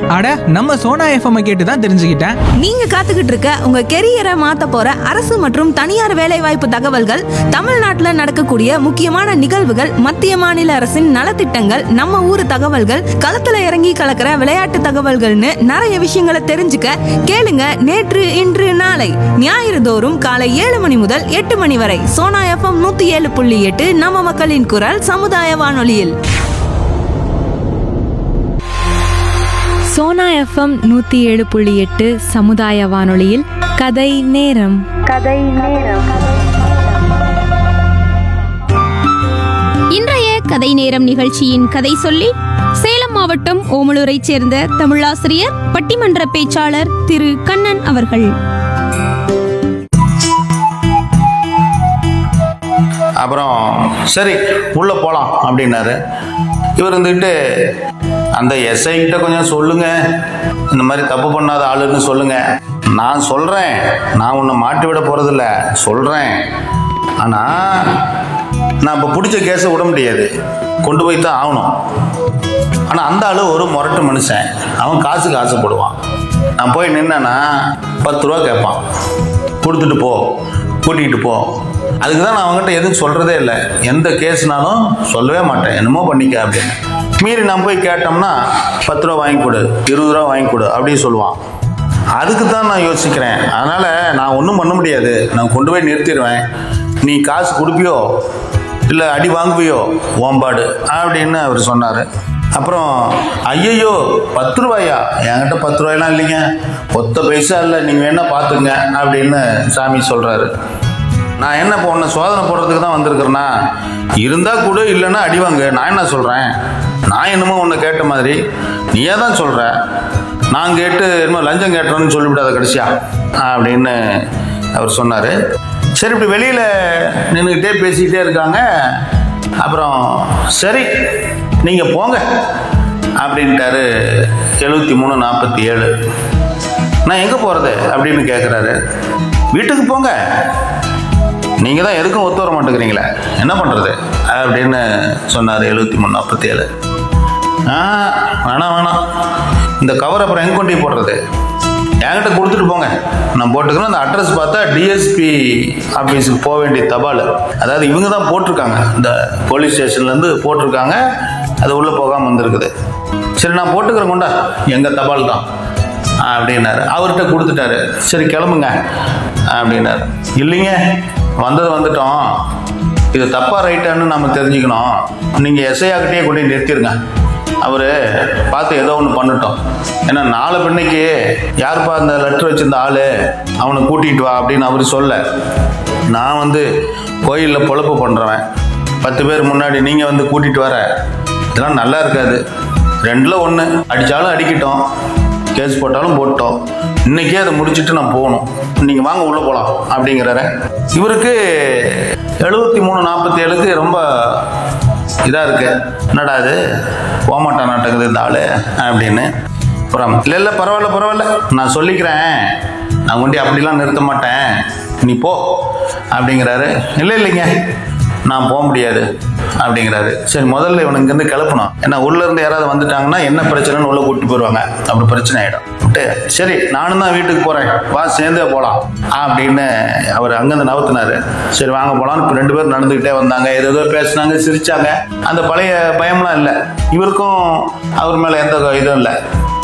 அட நம்ம சோனா எஃப்எம் கேட்டு தான் தெரிஞ்சுக்கிட்டேன் நீங்க காத்துக்கிட்டு இருக்க உங்க கெரியரை மாத்த போற அரசு மற்றும் தனியார் வேலைவாய்ப்பு தகவல்கள் தமிழ்நாட்டுல நடக்கக்கூடிய முக்கியமான நிகழ்வுகள் மத்திய மாநில அரசின் நலத்திட்டங்கள் நம்ம ஊர் தகவல்கள் களத்துல இறங்கி கலக்கிற விளையாட்டு தகவல்கள்னு நிறைய விஷயங்களை தெரிஞ்சுக்க கேளுங்க நேற்று இன்று நாளை ஞாயிறு தோறும் காலை ஏழு மணி முதல் எட்டு மணி வரை சோனா எஃப்எம் நூத்தி ஏழு புள்ளி எட்டு நம்ம மக்களின் குரல் சமுதாய வானொலியில் சோனா எஃப்எம் நூற்றி ஏழு புள்ளி எட்டு சமுதாய வானொலியில் கதை நேரம் இன்றைய கதை நேரம் நிகழ்ச்சியின் கதை சொல்லி சேலம் மாவட்டம் ஓமலூரைச் சேர்ந்த தமிழாசிரியர் பட்டிமன்ற பேச்சாளர் திரு கண்ணன் அவர்கள் அப்புறம் சரி உள்ளே போகலாம் அப்படின்னாரு இவர் இருந்துக்கிட்டு அந்த எஸ்ஐ கிட்ட கொஞ்சம் சொல்லுங்க இந்த மாதிரி தப்பு பண்ணாத ஆளுன்னு சொல்லுங்க நான் சொல்கிறேன் நான் உன்னை மாட்டி விட போகிறதில்ல சொல்கிறேன் ஆனால் நான் இப்போ பிடிச்ச கேஸை விட முடியாது கொண்டு போய் தான் ஆகணும் ஆனால் அந்த ஆளு ஒரு முரட்டு மனுஷன் அவன் காசுக்கு ஆசைப்படுவான் நான் போய் நின்னேன்னா பத்து ரூபா கேட்பான் கொடுத்துட்டு போ கூட்டிகிட்டு போ அதுக்கு தான் நான் அவங்ககிட்ட எதுவும் சொல்கிறதே இல்லை எந்த கேஸ்னாலும் சொல்லவே மாட்டேன் என்னமோ பண்ணிக்க அப்படின்னு மீறி நான் போய் கேட்டோம்னா பத்து ரூபா வாங்கி கொடு இருபது ரூபா வாங்கி கொடு அப்படின்னு சொல்லுவான் அதுக்கு தான் நான் யோசிக்கிறேன் அதனால் நான் ஒன்றும் பண்ண முடியாது நான் கொண்டு போய் நிறுத்திடுவேன் நீ காசு கொடுப்பியோ இல்லை அடி வாங்குவியோ ஓம்பாடு அப்படின்னு அவர் சொன்னார் அப்புறம் ஐயையோ பத்து ரூபாயா என்கிட்ட பத்து ரூபாயெல்லாம் இல்லைங்க ஒத்த பைசா இல்லை நீங்கள் வேணா பார்த்துங்க அப்படின்னு சாமி சொல்கிறாரு நான் என்ன இப்போ உன்னை சோதனை போடுறதுக்கு தான் வந்திருக்கிறேன்னா இருந்தால் கூட இல்லைன்னா அடி வாங்கு நான் என்ன சொல்கிறேன் நான் என்னமோ உன்னை கேட்ட மாதிரி நீயே தான் சொல்கிற நான் கேட்டு என்னமோ லஞ்சம் கேட்டேன்னு சொல்லிவிடாத கடைசியா அப்படின்னு அவர் சொன்னார் சரி இப்படி வெளியில் நின்றுக்கிட்டே பேசிக்கிட்டே இருக்காங்க அப்புறம் சரி நீங்கள் போங்க அப்படின்ட்டாரு எழுபத்தி மூணு நாற்பத்தி ஏழு நான் எங்கே போகிறது அப்படின்னு கேட்குறாரு வீட்டுக்கு போங்க நீங்கள் தான் எதுக்கும் ஒத்து வர மாட்டேங்கிறீங்களே என்ன பண்ணுறது அப்படின்னு சொன்னார் எழுபத்தி மூணு நாற்பத்தி ஏழு ஆ வேணாம் வேணாம் இந்த கவர் அப்புறம் எங்கே கொண்டு போய் போடுறது என்கிட்ட கொடுத்துட்டு போங்க நான் போட்டுக்கிறேன் அந்த அட்ரஸ் பார்த்தா டிஎஸ்பி ஆஃபீஸுக்கு போக வேண்டிய தபால் அதாவது இவங்க தான் போட்டிருக்காங்க இந்த போலீஸ் ஸ்டேஷன்லேருந்து போட்டிருக்காங்க அது உள்ளே போகாமல் வந்திருக்குது சரி நான் போட்டுக்கிறேன் கொண்டா எங்கள் தபால் தான் அப்படின்னாரு அவர்கிட்ட கொடுத்துட்டாரு சரி கிளம்புங்க அப்படின்னாரு இல்லைங்க வந்தது வந்துட்டோம் இது தப்பா ரைட்டான்னு நம்ம தெரிஞ்சுக்கணும் நீங்கள் எஸ்ஐயாக்கிட்டே கொண்டு போய் நிறுத்திடுங்க அவர் பார்த்து ஏதோ ஒன்று பண்ணட்டும் ஏன்னா நாளை பின்னைக்கு யாருப்பா அந்த லெட்டர் வச்சிருந்த ஆள் அவனை கூட்டிகிட்டு வா அப்படின்னு அவர் சொல்ல நான் வந்து கோயிலில் பொழப்பு பண்ணுறவன் பத்து பேர் முன்னாடி நீங்கள் வந்து கூட்டிகிட்டு வர இதெல்லாம் நல்லா இருக்காது ரெண்டில் ஒன்று அடித்தாலும் அடிக்கட்டும் கேஸ் போட்டாலும் போட்டோம் இன்னைக்கே அதை முடிச்சுட்டு நான் போகணும் நீங்கள் வாங்க உள்ளே போகலாம் அப்படிங்கிறாரு இவருக்கு எழுபத்தி மூணு நாற்பத்தி ஏழுக்கு ரொம்ப இதாக இருக்கு என்னடா இது போமாட்டா நாட்டக்குது இந்த ஆள் அப்படின்னு அப்புறம் இல்லை இல்லை பரவாயில்ல பரவாயில்ல நான் சொல்லிக்கிறேன் நான் கொண்டு அப்படிலாம் நிறுத்த மாட்டேன் நீ போ அப்படிங்கிறாரு இல்லை இல்லைங்க நான் போக முடியாது அப்படிங்கிறாரு சரி முதல்ல இவனுக்கு இங்கேருந்து கிளப்பணும் ஏன்னா உள்ள இருந்து யாராவது வந்துட்டாங்கன்னா என்ன பிரச்சனைன்னு உள்ள கூட்டிட்டு போயிடுவாங்க அப்படி பிரச்சனை ஆயிடும் விட்டு, சரி நானும் தான் வீட்டுக்கு போறேன் வா சேர்ந்தே போலாம் அப்படின்னு அவர் அங்கேருந்து நவுத்தினாரு சரி வாங்க போலாம் இப்போ ரெண்டு பேரும் நடந்துக்கிட்டே வந்தாங்க ஏதோ ஏதோ பேசினாங்க சிரிச்சாங்க அந்த பழைய பயம்லாம் இல்லை இவருக்கும் அவர் மேல எந்த இதுவும் இல்லை